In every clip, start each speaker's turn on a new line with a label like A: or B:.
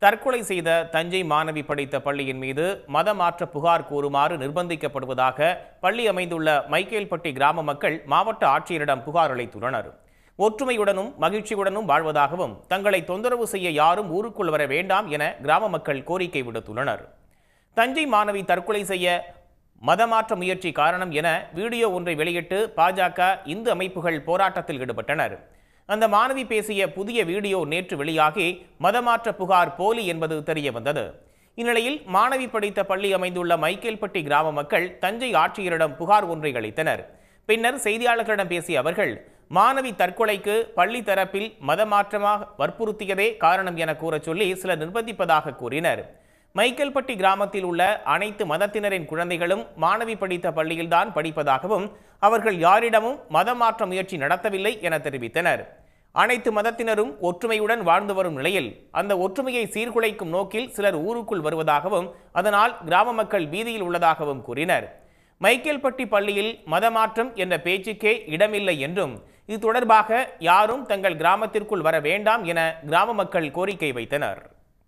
A: தற்கொலை செய்த தஞ்சை மாணவி படித்த பள்ளியின் மீது மதமாற்ற புகார் கூறுமாறு நிர்பந்திக்கப்படுவதாக பள்ளி அமைந்துள்ள மைக்கேல்பட்டி கிராம மக்கள் மாவட்ட ஆட்சியரிடம் புகார் அளித்துள்ளனர் ஒற்றுமையுடனும் மகிழ்ச்சியுடனும் வாழ்வதாகவும் தங்களை தொந்தரவு செய்ய யாரும் ஊருக்குள் வர வேண்டாம் என கிராம மக்கள் கோரிக்கை விடுத்துள்ளனர் தஞ்சை மாணவி தற்கொலை செய்ய மதமாற்ற முயற்சி காரணம் என வீடியோ ஒன்றை வெளியிட்டு பாஜக இந்து அமைப்புகள் போராட்டத்தில் ஈடுபட்டனர் அந்த மாணவி பேசிய புதிய வீடியோ நேற்று வெளியாகி மதமாற்ற புகார் போலி என்பது தெரிய வந்தது இந்நிலையில் மாணவி படித்த பள்ளி அமைந்துள்ள மைக்கேல்பட்டி கிராம மக்கள் தஞ்சை ஆட்சியரிடம் புகார் ஒன்றை அளித்தனர் பின்னர் செய்தியாளர்களிடம் பேசிய அவர்கள் மாணவி தற்கொலைக்கு பள்ளி தரப்பில் மதமாற்றமாக வற்புறுத்தியதே காரணம் என கூறச் சொல்லி சிலர் நிர்பந்திப்பதாக கூறினர் மைக்கேல்பட்டி கிராமத்தில் உள்ள அனைத்து மதத்தினரின் குழந்தைகளும் மாணவி படித்த பள்ளியில்தான் படிப்பதாகவும் அவர்கள் யாரிடமும் மதமாற்ற முயற்சி நடத்தவில்லை என தெரிவித்தனர் அனைத்து மதத்தினரும் ஒற்றுமையுடன் வாழ்ந்து வரும் நிலையில் அந்த ஒற்றுமையை சீர்குலைக்கும் நோக்கில் சிலர் ஊருக்குள் வருவதாகவும் அதனால் கிராம மக்கள் வீதியில் உள்ளதாகவும் கூறினர் மைக்கேல்பட்டி பள்ளியில் மதமாற்றம் என்ற பேச்சுக்கே இடமில்லை என்றும் இது தொடர்பாக யாரும் தங்கள் கிராமத்திற்குள் வர வேண்டாம் என கிராம மக்கள் கோரிக்கை வைத்தனர்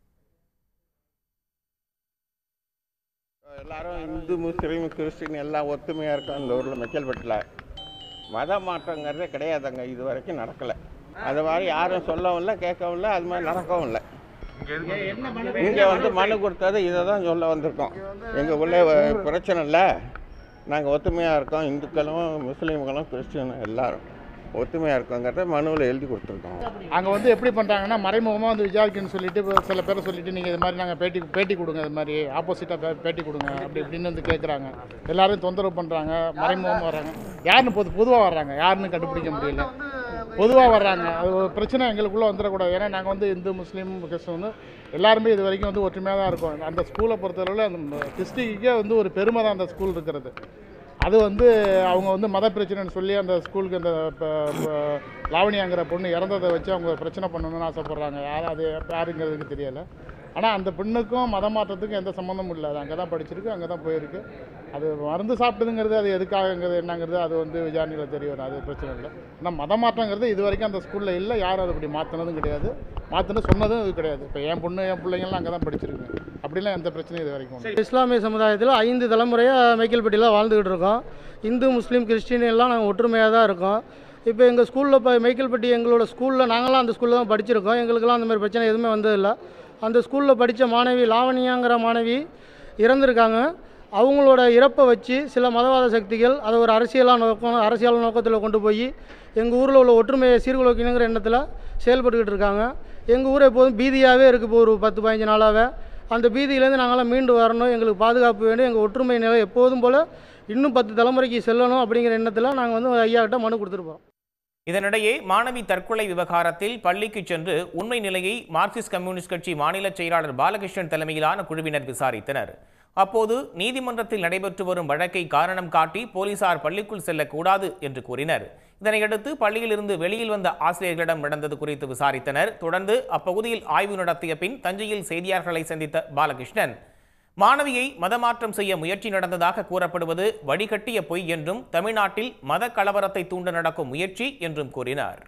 B: எல்லாரும் இந்து முஸ்லீம் கிறிஸ்டின் எல்லாம் ஒத்துமையாக இருக்கோம் இந்த ஊரில் மெக்கல்பட்டில் மத மாற்றங்கிறதே கிடையாதுங்க இது வரைக்கும் நடக்கலை அது மாதிரி யாரும் சொல்லவும் இல்லை கேட்கவும் இல்லை அது மாதிரி நடக்கவும் இல்லை இங்கே வந்து மனு கொடுத்தது இதை தான் சொல்ல வந்திருக்கோம் எங்கள் உள்ள பிரச்சனை இல்லை நாங்கள் ஒத்துமையாக இருக்கோம் இந்துக்களும் முஸ்லீம்களும் கிறிஸ்டினும் எல்லாரும் ஒத்துமையாக இருக்கோங்கிறத மனுவில் எழுதி கொடுத்துருக்கோம்
C: அங்கே வந்து எப்படி பண்ணுறாங்கன்னா மறைமுகமாக வந்து விசாரிக்கணும்னு சொல்லிட்டு இப்ப சில பேரை சொல்லிட்டு நீங்கள் இது மாதிரி நாங்கள் பேட்டி பேட்டி கொடுங்க இது மாதிரி ஆப்போசிட்டாக பேட்டி கொடுங்க அப்படி இப்படின்னு வந்து கேட்குறாங்க எல்லாரும் தொந்தரவு பண்ணுறாங்க மறைமுகமாக வர்றாங்க யாருன்னு பொது பொதுவாக வர்றாங்க யாருன்னு கண்டுபிடிக்க முடியல பொதுவாக வர்றாங்க அது ஒரு பிரச்சனை எங்களுக்குள்ளே வந்துடக்கூடாது ஏன்னா நாங்கள் வந்து இந்து முஸ்லீம் கிறிஸ்தவன் எல்லாருமே இது வரைக்கும் வந்து ஒற்றுமையாக தான் இருக்கோம் அந்த ஸ்கூலை பொறுத்தளவில் அந்த டிஸ்ட்ரிக்ட்டுக்கே வந்து ஒரு பெருமை தான் அந்த ஸ்கூல் இருக்கிறது அது வந்து அவங்க வந்து மத பிரச்சனைன்னு சொல்லி அந்த ஸ்கூலுக்கு அந்த ப- ப- லாவணியாங்கிற பொண்ணு இறந்ததை வச்சு அவங்க பிரச்சனை பண்ணணும்னு ஆசைப்பட்றாங்க யார் அது யாருங்கிறதுக்கு தெரியலை ஆனால் அந்த பெண்ணுக்கும் மத மாற்றத்துக்கும் எந்த சம்மந்தமும் இல்லை அது அங்கே தான் படிச்சிருக்கு அங்கே தான் போயிருக்கு அது மருந்து சாப்பிட்டதுங்கிறது அது எதுக்காகங்கிறது என்னங்கிறது அது வந்து விசாரணையில் தெரிய வரும் அது பிரச்சனை இல்லை ஆனால் மத மாற்றங்கிறது இது வரைக்கும் அந்த ஸ்கூலில் இல்லை யாரும் அதை அப்படி மாற்றினதும் கிடையாது மாற்றினு சொன்னதும் இது கிடையாது இப்போ என் பொண்ணு என் பிள்ளைங்கள்லாம் அங்கே தான் படிச்சிருக்கு அப்படிலாம் எந்த பிரச்சனையும் இது வரைக்கும் இல்லை.
D: இஸ்லாமிய சமுதாயத்தில் ஐந்து தலைமுறையாக மைக்கேல்பட்டியில் வாழ்ந்துக்கிட்டு இருக்கோம் இந்து முஸ்லீம் கிறிஸ்டின் எல்லாம் நாங்கள் ஒற்றுமையாக தான் இருக்கோம் இப்போ எங்கள் ஸ்கூலில் இப்போ மைக்கேல்பட்டி எங்களோட ஸ்கூலில் நாங்களாம் அந்த ஸ்கூலில் தான் படிச்சிருக்கோம் எங்களுக்கெல்லாம் அந்த மாதிரி பிரச்சனை எதுவுமே வந்ததில்லை அந்த ஸ்கூலில் படித்த மாணவி லாவணியாங்கிற மாணவி இறந்துருக்காங்க அவங்களோட இறப்பை வச்சு சில மதவாத சக்திகள் அதை ஒரு அரசியலாக நோக்கம் அரசியல் நோக்கத்தில் கொண்டு போய் எங்கள் ஊரில் உள்ள ஒற்றுமையை சீர்குலைக்கணுங்கிற எண்ணத்தில் செயல்பட்டுக்கிட்டு இருக்காங்க எங்கள் ஊர் எப்போதும் பீதியாகவே இருக்குது இப்போ ஒரு பத்து பதினஞ்சு நாளாகவே அந்த பீதியிலேருந்து நாங்களாம் மீண்டு வரணும் எங்களுக்கு பாதுகாப்பு வேணும் எங்கள் ஒற்றுமை நிலை எப்போதும் போல் இன்னும் பத்து தலைமுறைக்கு செல்லணும் அப்படிங்கிற எண்ணத்தில் நாங்கள் வந்து ஐயா கிட்ட மனு கொடுத்துருப்போம்
A: இதனிடையே மாணவி தற்கொலை விவகாரத்தில் பள்ளிக்கு சென்று உண்மை நிலையை மார்க்சிஸ்ட் கம்யூனிஸ்ட் கட்சி மாநில செயலாளர் பாலகிருஷ்ணன் தலைமையிலான குழுவினர் விசாரித்தனர் அப்போது நீதிமன்றத்தில் நடைபெற்று வரும் வழக்கை காரணம் காட்டி போலீசார் பள்ளிக்குள் செல்லக்கூடாது என்று கூறினர் இதனையடுத்து பள்ளியிலிருந்து வெளியில் வந்த ஆசிரியர்களிடம் நடந்தது குறித்து விசாரித்தனர் தொடர்ந்து அப்பகுதியில் ஆய்வு நடத்திய பின் தஞ்சையில் செய்தியாளர்களை சந்தித்த பாலகிருஷ்ணன் மாணவியை மதமாற்றம் செய்ய முயற்சி நடந்ததாக கூறப்படுவது வடிகட்டிய பொய் என்றும் தமிழ்நாட்டில் மத கலவரத்தை தூண்ட நடக்கும் முயற்சி என்றும் கூறினார்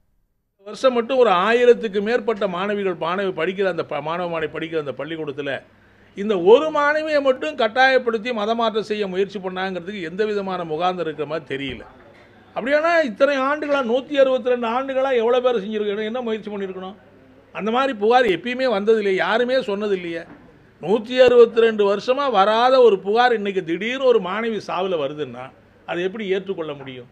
E: வருஷம் மட்டும் ஒரு ஆயிரத்துக்கு மேற்பட்ட மாணவிகள் மாணவி படிக்கிற அந்த ப- மாணவ மாணவி படிக்கிற அந்த பள்ளிக்கூடத்தில் இந்த ஒரு மாணவியை மட்டும் கட்டாயப்படுத்தி மதமாற்றம் செய்ய முயற்சி பண்ணாங்கிறதுக்கு எந்த விதமான முகாந்தம் இருக்கிற மாதிரி தெரியல அப்படியானா இத்தனை ஆண்டுகளாக நூற்றி அறுபத்தி ரெண்டு ஆண்டுகளாக எவ்வளோ பேர் செஞ்சுருக்கணும் என்ன முயற்சி பண்ணியிருக்கணும் அந்த மாதிரி புகார் எப்பயுமே வந்தது இல்லையே யாருமே சொன்னது இல்லையே நூற்றி அறுபத்தி ரெண்டு வருஷமாக வராத ஒரு புகார் இன்னைக்கு திடீர்னு ஒரு மாணவி சாவில் வருதுன்னா அதை எப்படி ஏற்றுக்கொள்ள முடியும்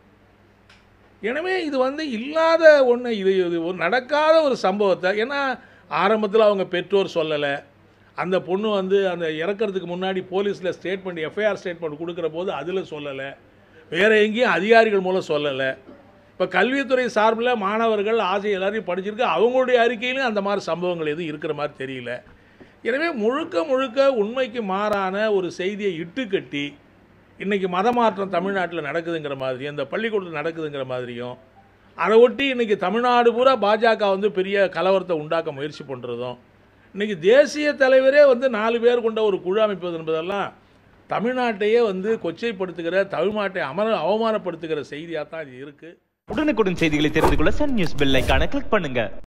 E: எனவே இது வந்து இல்லாத ஒன்று இது இது ஒரு நடக்காத ஒரு சம்பவத்தை ஏன்னா ஆரம்பத்தில் அவங்க பெற்றோர் சொல்லலை அந்த பொண்ணு வந்து அந்த இறக்கறதுக்கு முன்னாடி போலீஸில் ஸ்டேட்மெண்ட் எஃப்ஐஆர் ஸ்டேட்மெண்ட் கொடுக்குற போது அதில் சொல்லலை வேறு எங்கேயும் அதிகாரிகள் மூலம் சொல்லலை இப்போ கல்வித்துறை சார்பில் மாணவர்கள் ஆசை எல்லாரையும் படிச்சிருக்கு அவங்களுடைய அறிக்கையிலும் அந்த மாதிரி சம்பவங்கள் எதுவும் இருக்கிற மாதிரி தெரியல எனவே முழுக்க முழுக்க உண்மைக்கு மாறான ஒரு செய்தியை இட்டுக்கட்டி இன்றைக்கி மதமாற்றம் தமிழ்நாட்டில் நடக்குதுங்கிற மாதிரி அந்த பள்ளிக்கூடத்தில் நடக்குதுங்கிற மாதிரியும் அதை ஒட்டி இன்றைக்கி தமிழ்நாடு பூரா பாஜக வந்து பெரிய கலவரத்தை உண்டாக்க முயற்சி பண்ணுறதும் இன்றைக்கி தேசிய தலைவரே வந்து நாலு பேர் கொண்ட ஒரு குழு அமைப்பது என்பதெல்லாம் தமிழ்நாட்டையே வந்து கொச்சைப்படுத்துகிற தமிழ்நாட்டை அமர அவமானப்படுத்துகிற செய்தியாக தான் இது இருக்குது
F: உடனுக்குடன் செய்திகளை தெரிந்து கொள்ள சன் நியூஸ் பெல் ஐகானை கிளிக் பண்ணுங்க